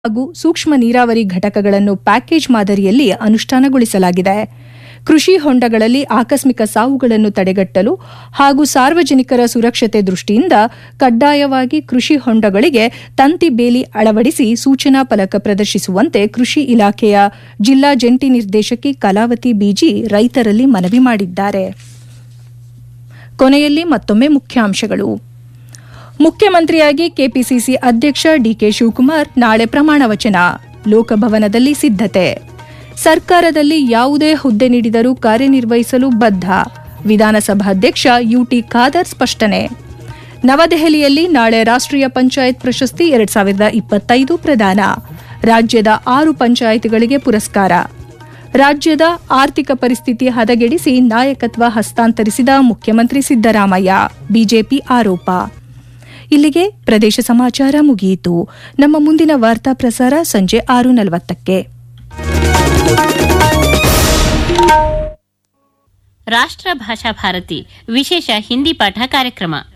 ಹಾಗೂ ಸೂಕ್ಷ್ಮ ನೀರಾವರಿ ಘಟಕಗಳನ್ನು ಪ್ಯಾಕೇಜ್ ಮಾದರಿಯಲ್ಲಿ ಅನುಷ್ಠಾನಗೊಳಿಸಲಾಗಿದೆ ಕೃಷಿ ಹೊಂಡಗಳಲ್ಲಿ ಆಕಸ್ಮಿಕ ಸಾವುಗಳನ್ನು ತಡೆಗಟ್ಟಲು ಹಾಗೂ ಸಾರ್ವಜನಿಕರ ಸುರಕ್ಷತೆ ದೃಷ್ಟಿಯಿಂದ ಕಡ್ಡಾಯವಾಗಿ ಕೃಷಿ ಹೊಂಡಗಳಿಗೆ ತಂತಿ ಬೇಲಿ ಅಳವಡಿಸಿ ಸೂಚನಾ ಫಲಕ ಪ್ರದರ್ಶಿಸುವಂತೆ ಕೃಷಿ ಇಲಾಖೆಯ ಜಿಲ್ಲಾ ಜಂಟಿ ನಿರ್ದೇಶಕಿ ಕಲಾವತಿ ಬಿಜಿ ರೈತರಲ್ಲಿ ಮನವಿ ಮಾಡಿದ್ದಾರೆ ಕೊನೆಯಲ್ಲಿ ಮತ್ತೊಮ್ಮೆ ಮುಖ್ಯಾಂಶಗಳು ಮುಖ್ಯಮಂತ್ರಿಯಾಗಿ ಕೆಪಿಸಿಸಿ ಅಧ್ಯಕ್ಷ ಡಿಕೆ ಶಿವಕುಮಾರ್ ನಾಳೆ ಪ್ರಮಾಣ ವಚನ ಲೋಕಭವನದಲ್ಲಿ ಸಿದ್ಧತೆ ಸರ್ಕಾರದಲ್ಲಿ ಯಾವುದೇ ಹುದ್ದೆ ನೀಡಿದರೂ ಕಾರ್ಯನಿರ್ವಹಿಸಲು ಬದ್ಧ ವಿಧಾನಸಭಾಧ್ಯಕ್ಷ ಯುಟಿ ಖಾದರ್ ಸ್ಪಷ್ಟನೆ ನವದೆಹಲಿಯಲ್ಲಿ ನಾಳೆ ರಾಷ್ಟ್ರೀಯ ಪಂಚಾಯತ್ ಪ್ರಶಸ್ತಿ ಎರಡ್ ಸಾವಿರದ ಇಪ್ಪತ್ತೈದು ಪ್ರದಾನ ರಾಜ್ಯದ ಆರು ಪಂಚಾಯತ್ಗಳಿಗೆ ಪುರಸ್ಕಾರ ರಾಜ್ಯದ ಆರ್ಥಿಕ ಪರಿಸ್ಥಿತಿ ಹದಗೆಡಿಸಿ ನಾಯಕತ್ವ ಹಸ್ತಾಂತರಿಸಿದ ಮುಖ್ಯಮಂತ್ರಿ ಸಿದ್ದರಾಮಯ್ಯ ಬಿಜೆಪಿ ಆರೋಪ ಇಲ್ಲಿಗೆ ಪ್ರದೇಶ ಸಮಾಚಾರ ಮುಗಿಯಿತು ನಮ್ಮ ಮುಂದಿನ ವಾರ್ತಾ ಪ್ರಸಾರ ಸಂಜೆ ಆರು ನಲವತ್ತಕ್ಕೆ ರಾಷ್ಟ್ರ ಭಾಷಾ ಭಾರತಿ ವಿಶೇಷ ಹಿಂದಿ ಪಾಠ ಕಾರ್ಯಕ್ರಮ